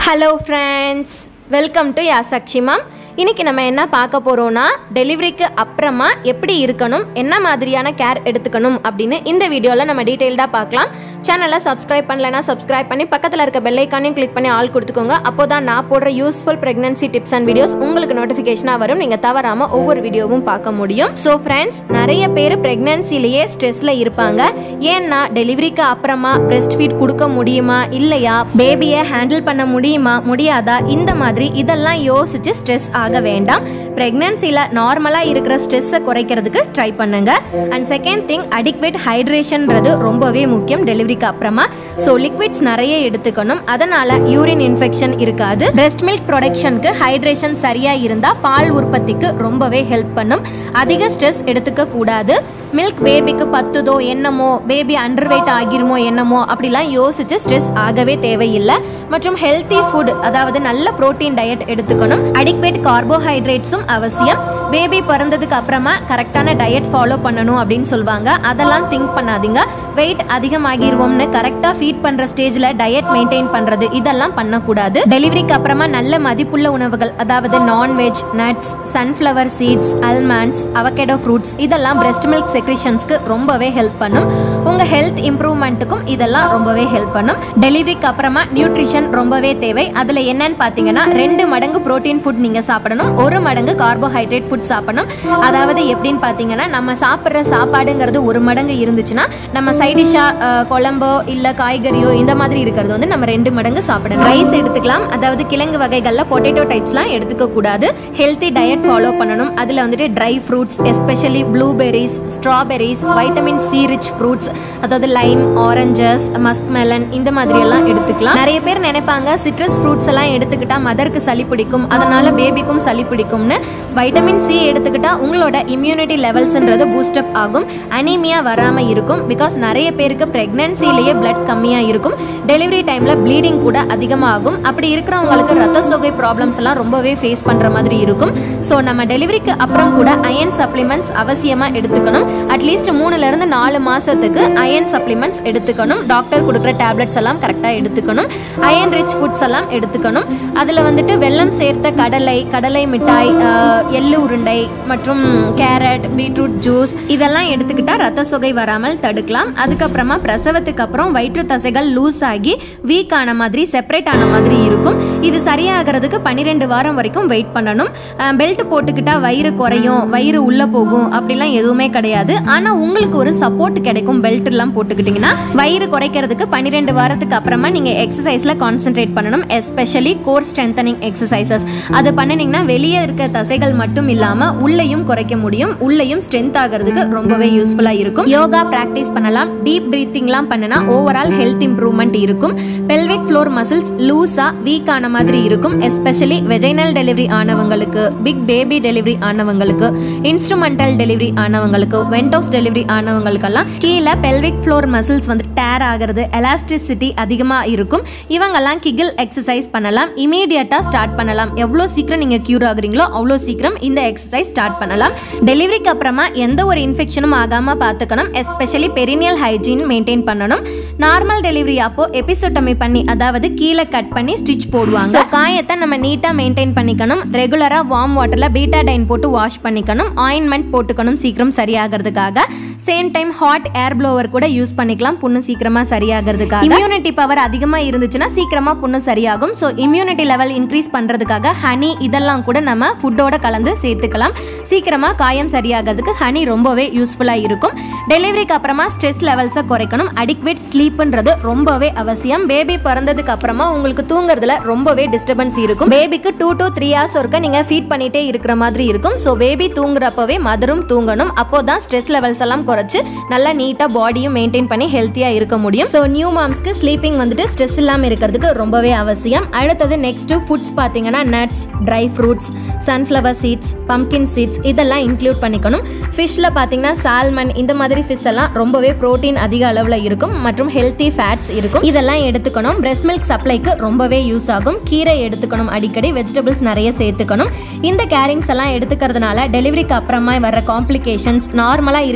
hello friends welcome to Yasakshi ma'am இன்னைக்கு நம்ம என்ன பார்க்க போகிறோம்னா டெலிவரிக்கு அப்புறமா எப்படி இருக்கணும் என்ன மாதிரியான கேர் எடுத்துக்கணும் அப்படின்னு இந்த வீடியோவில் நம்ம டீட்டெயில்டாக பார்க்கலாம் சேனலை சப்ஸ்கிரைப் பண்ணலைன்னா சப்ஸ்கிரைப் பண்ணி பக்கத்தில் இருக்க பெல்லைக்கானையும் கிளிக் பண்ணி ஆள் கொடுத்துக்கோங்க அப்போ தான் நான் போடுற useful pregnancy tips and videos உங்களுக்கு நோட்டிஃபிகேஷனாக வரும் நீங்கள் தவறாமல் ஒவ்வொரு வீடியோவும் பார்க்க முடியும் ஸோ ஃப்ரெண்ட்ஸ் நிறைய பேர் ப்ரெக்னன்சிலேயே ஸ்ட்ரெஸ்ஸில் இருப்பாங்க ஏன்னா டெலிவரிக்கு அப்புறமா பிரஸ்ட் ஃபீட் கொடுக்க முடியுமா இல்லையா பேபியை ஹேண்டில் பண்ண முடியுமா முடியாதா இந்த மாதிரி இதெல்லாம் யோசிச்சு ஸ்ட்ரெஸ் ஆக வேண்டாம் ப்ரெக்னன்சியில் நார்மலாக இருக்கிற ஸ்ட்ரெஸ்ஸை குறைக்கிறதுக்கு ட்ரை பண்ணுங்க அண்ட் செகண்ட் திங் அடிக்வேட் ஹைட்ரேஷன்ன்றது ரொம்பவே முக்கியம் டெலிவரிக்கு அப்புறமா ஸோ லிக்விட்ஸ் நிறைய எடுத்துக்கணும் அதனால யூரின் இன்ஃபெக்ஷன் இருக்காது breast milk ப்ரொடக்ஷனுக்கு ஹைட்ரேஷன் சரியா இருந்தா பால் உற்பத்திக்கு ரொம்பவே ஹெல்ப் பண்ணும் அதிக ஸ்ட்ரெஸ் எடுத்துக்க கூடாது மில்க் பேபிக்கு பத்துதோ என்னமோ பேபி அண்டர் வெயிட் ஆகிருமோ என்னமோ அப்படிலாம் யோசிச்சு ஸ்ட்ரெஸ் ஆகவே தேவையில்லை மற்றும் ஹெல்த்தி ஃபுட் அதாவது நல்ல புரோட்டீன் டயட் எடுத்துக்கணும் அடிக்வேட் கார்போஹைட்ரேட்ஸும் அவசியம் பேபி பிறந்ததுக்கு அப்புறமா கரெக்டான டயட் ஃபாலோ பண்ணணும் அப்படின்னு சொல்லுவாங்க அதெல்லாம் திங்க் பண்ணாதீங்க வெயிட் அதிகமாகிருவோம்னு கரெக்டாக ஃபீட் பண்ணுற ஸ்டேஜில் டயட் மெயின்டைன் பண்ணுறது இதெல்லாம் பண்ணக்கூடாது டெலிவரிக்கு அப்புறமா நல்ல மதிப்புள்ள உணவுகள் அதாவது non veg nuts sunflower seeds almonds avocado fruits இதெல்லாம் breast மில்க் செக்ரிஷன்ஸ்க்கு ரொம்பவே ஹெல்ப் பண்ணும் உங்கள் ஹெல்த் இம்ப்ரூவ்மெண்ட்டுக்கும் இதெல்லாம் ரொம்பவே ஹெல்ப் பண்ணும் டெலிவரிக்கு அப்புறமா நியூட்ரிஷன் ரொம்பவே தேவை அதில் என்னன்னு பார்த்தீங்கன்னா ரெண்டு மடங்கு புரோட்டீன் ஃபுட் நீங்கள் சாப்பிடணும் ஒரு மடங்கு கார்போஹைட்ரேட் ஃபுட் சாப்பிடணும் அதாவது எப்படின்னு பார்த்தீங்கன்னா நம்ம சாப்பிட்ற சாப்பாடுங்கிறது ஒரு மடங்கு இருந்துச்சுன்னா நம்ம சைடிஷாக குழம்போ இல்லை காய்கறியோ இந்த மாதிரி இருக்கிறது வந்து நம்ம ரெண்டு மடங்கு சாப்பிடணும் ரைஸ் எடுத்துக்கலாம் அதாவது கிழங்கு வகைகளில் பொட்டேட்டோ டைப்ஸ்லாம் எடுத்துக்க கூடாது ஹெல்த்தி டயட் ஃபாலோ பண்ணணும் அதில் வந்துட்டு dry fruits especially blueberries strawberries vitamin C rich fruits அதாவது லைம் ஆரஞ்சஸ் மஸ்க் மெலன் இந்த மாதிரி எல்லாம் எடுத்துக்கலாம் நிறைய பேர் நினைப்பாங்க சிட்ரஸ் ஃப்ரூட்ஸ் எல்லாம் எடுத்துக்கிட்டா மதருக்கு சளி பிடிக்கும் அதனால பேபிக்கும் சளி பிடிக்கும்னு வைட்டமின் சி எடுத்துக்கிட்டா உங்களோட இம்யூனிட்டி லெவல்ஸ்ன்றது பூஸ்டப் ஆகும் அனீமியா வராம இருக்கும் பிகாஸ் நிறைய பேருக்கு பிரெக்னன்சிலேயே பிளட் கம்மியா இருக்கும் டெலிவரி டைம்ல ப்ளீடிங் கூட அதிகமாகும் அப்படி இருக்கிறவங்களுக்கு ரத்த சோகை ப்ராப்ளம்ஸ் எல்லாம் ரொம்பவே ஃபேஸ் பண்ற மாதிரி இருக்கும் ஸோ நம்ம டெலிவரிக்கு அப்புறம் கூட அயன் சப்ளிமெண்ட்ஸ் அவசியமா எடுத்துக்கணும் அட்லீஸ்ட் மூணுல இருந்து நாலு மாசத்துக்கு அயன் சப்ளிமெண்ட்ஸ் எடுத்துக்கணும் டாக்டர் கொடுக்குற டேப்லெட்ஸ் எல்லாம் கரெக்டாக எடுத்துக்கணும் அயன் ரிச் ஃபுட்ஸ் எல்லாம் எடுத்துக்கணும் அதில் வந்துட்டு வெல்லம் சேர்த்த கடலை கடலை மிட்டாய் ஆஹ், எள்ளு உருண்டை மற்றும் கேரட் பீட்ரூட் ஜூஸ் இதெல்லாம் எடுத்துக்கிட்டா ரத்த சொகை வராமல் தடுக்கலாம் அதுக்கப்புறமா பிரசவத்துக்கு அப்புறம் வயிற்று தசைகள் லூஸ் ஆகி வீக் ஆன மாதிரி செப்பரேட் ஆன மாதிரி இருக்கும் இது சரியாகிறதுக்கு பன்னிரெண்டு வாரம் வரைக்கும் வெயிட் பண்ணணும் பெல்ட் போட்டுக்கிட்டா வயிறு குறையும் வயிறு உள்ள போகும் அப்படிலாம் எதுவுமே கிடையாது ஆனா உங்களுக்கு ஒரு சப்போர்ட் கிடைக்கும் பெல்ட் எல்லாம் போட்டுக்கிட்டீங்கன்னா வயிறு குறைக்கிறதுக்கு பன்னிரெண்டு வாரத்துக்கு அப்புறமா நீங்க எக்ஸசைஸ்ல கான்சென்ட்ரேட் பண்ணணும் எஸ்பெஷலி கோர் ஸ்ட்ரென்தனிங் எக்ஸசைசஸ் அது பண்ணினீங்கன்னா வெளியே இருக்க தசைகள் மட்டும் இல்லாம உள்ளேயும் குறைக்க முடியும் உள்ளேயும் ஸ்ட்ரென்த் ஆகிறதுக்கு ரொம்பவே யூஸ்ஃபுல்லா இருக்கும் யோகா பிராக்டிஸ் பண்ணலாம் டீப் பிரீத்திங்லாம் பண்ணினா ஓவரால் ஹெல்த் இம்ப்ரூவ்மெண்ட் இருக்கும் பெல்விக் ஃப்ளோர் மசில்ஸ் லூஸா வீக் ஆன மாதிரி இருக்கும் எஸ்பெஷலி வெஜைனல் டெலிவரி ஆனவங்களுக்கு பிக் பேபி டெலிவரி ஆனவங்களுக்கு இன்ஸ்ட்ருமெண்டல் டெலிவரி ஆனவங்களுக்கு வென்டோஸ் டெலிவரி ஆனவங்களுக்கெல்லாம் கீழே பெல்விக் ஃப்ளோர் மசில்ஸ் வந்து டேர் ஆகிறது எலாஸ்டிசிட்டி அதிகமாக இருக்கும் இவங்கெல்லாம் கிகில் எக்ஸசைஸ் பண்ணலாம் இமீடியட்டாக ஸ்டார்ட் பண்ணலாம் எவ்வளோ சீக்கிரம் நீங்கள் க்யூர் ஆகுறீங்களோ அவ்வளோ சீக்கிரம் இந்த எக்ஸசைஸ் ஸ்டார்ட் பண்ணலாம் டெலிவரிக்கு அப்புறமா எந்த ஒரு இன்ஃபெக்ஷனும் ஆகாமல் பார்த்துக்கணும் எஸ்பெஷலி பெரினியல் ஹைஜீன் மெயின்டைன் பண்ணணும் நார்மல் டெலிவரி அப்போ எபிசோட்டமி பண்ணி அதாவது கீழே கட் பண்ணி ஸ்டிச் போடுவாங்க So, காயத்தை நம்ம நீட்டாக மெயின்டைன் பண்ணிக்கணும் ரெகுலராக வார்ம் வாட்டரில் பீட்டாடைன் போட்டு வாஷ் பண்ணிக்கணும் ஆயின்மெண்ட் போட்டுக்கணும் சீக்கிரம் சரியாகிறதுக்காக same time hot air blower கூட யூஸ் பண்ணிக்கலாம் புண்ணு சீக்கிரமா சரியாகிறதுக்காக இம்யூனிட்டி பவர் அதிகமாக இருந்துச்சுன்னா சீக்கிரமா புண்ணு சரியாகும் ஸோ இம்யூனிட்டி லெவல் இன்க்ரீஸ் பண்ணுறதுக்காக ஹனி இதெல்லாம் கூட நம்ம ஃபுட்டோட கலந்து சேர்த்துக்கலாம் சீக்கிரமா காயம் சரியாகிறதுக்கு ஹனி ரொம்பவே யூஸ்ஃபுல்லாக இருக்கும் டெலிவரிக்கு அப்புறமா ஸ்ட்ரெஸ் லெவல்ஸை குறைக்கணும் அடிக்வேட் ஸ்லீப்ன்றது ரொம்பவே அவசியம் பேபி பிறந்ததுக்கு அப்புறமா உங்களுக்கு தூங்குறதுல ரொம்பவே டிஸ்டர்பன்ஸ் இருக்கும் பேபிக்கு டூ to த்ரீ ஹவர்ஸ் ஒருக்க நீங்கள் ஃபீட் பண்ணிட்டே இருக்கிற மாதிரி இருக்கும் ஸோ பேபி தூங்குறப்பவே மதரும் தூங்கணும் அப்போ தான் ஸ்ட்ரெஸ் லெவல்ஸ் எல்லாம் குறைச்சு நல்லா நீட்டாக பாடியும் மெயின்டைன் பண்ணி ஹெல்த்தியாக இருக்க முடியும் ஸோ நியூ மாம்ஸ்க்கு ஸ்லீப்பிங் வந்துட்டு ஸ்ட்ரெஸ் இல்லாமல் இருக்கிறதுக்கு ரொம்பவே அவசியம் அடுத்தது நெக்ஸ்ட் ஃபுட்ஸ் பார்த்தீங்கன்னா nuts dry fruits sunflower seeds pumpkin seeds இதெல்லாம் இன்க்ளூட் பண்ணிக்கணும் ஃபிஷ்ஷில் பார்த்தீங்கன்னா சால்மன் இந்த மாதிரி ஃபிஷ் எல்லாம் ரொம்பவே ப்ரோட்டீன் அதிக அளவில் இருக்கும் மற்றும் ஹெல்த்தி ஃபேட்ஸ் இருக்கும் இதெல்லாம் எடுத்துக்கணும் breast milk சப்ளைக்கு ரொம்பவே யூஸ் ஆகும் கீரை எடுத்துக்கணும் அடிக்கடி வெஜிடபிள்ஸ் நிறைய சேர்த்துக்கணும் இந்த கேரிங்ஸ் எல்லாம் எடுத்துக்கிறதுனால டெலிவரிக்கு அப்புறமா வர காம்ப்ளிகேஷன்ஸ் நார்மலாக இருக்கிற ப்ராப்ளம்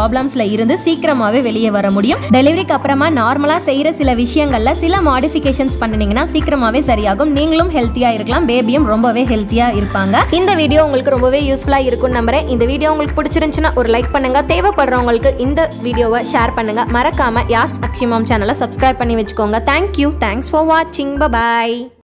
ப்ராப்ளம்ஸ்ல இருந்து சீக்கிரமாவே வெளியே வர முடியும் டெலிவரிக்கு அப்புறமா நார்மலா செய்யற சில விஷயங்கள்ல சில மாடிஃபிகேஷன்ஸ் பண்ணினீங்கன்னா சீக்கிரமாவே சரியாகும் நீங்களும் ஹெல்த்தியா இருக்கலாம் பேபியும் ரொம்பவே ஹெல்த்தியா இருப்பாங்க இந்த வீடியோ உங்களுக்கு ரொம்பவே யூஸ்ஃபுல்லா இருக்கும் நம்புறேன் இந்த வீடியோ உங்களுக்கு பிடிச்சிருந்துச்சுன்னா ஒரு லைக் பண்ணுங்க தேவைப்படுறவங்களுக்கு இந்த வீடியோவை ஷேர் பண்ணுங்க மறக்காம யாஸ் அக்ஷிமாம் சேனலை சப்ஸ்கிரைப் பண்ணி வச்சுக்கோங்க தேங்க்யூ தேங்க்ஸ் ஃபார் வாட்சிங் பபாய்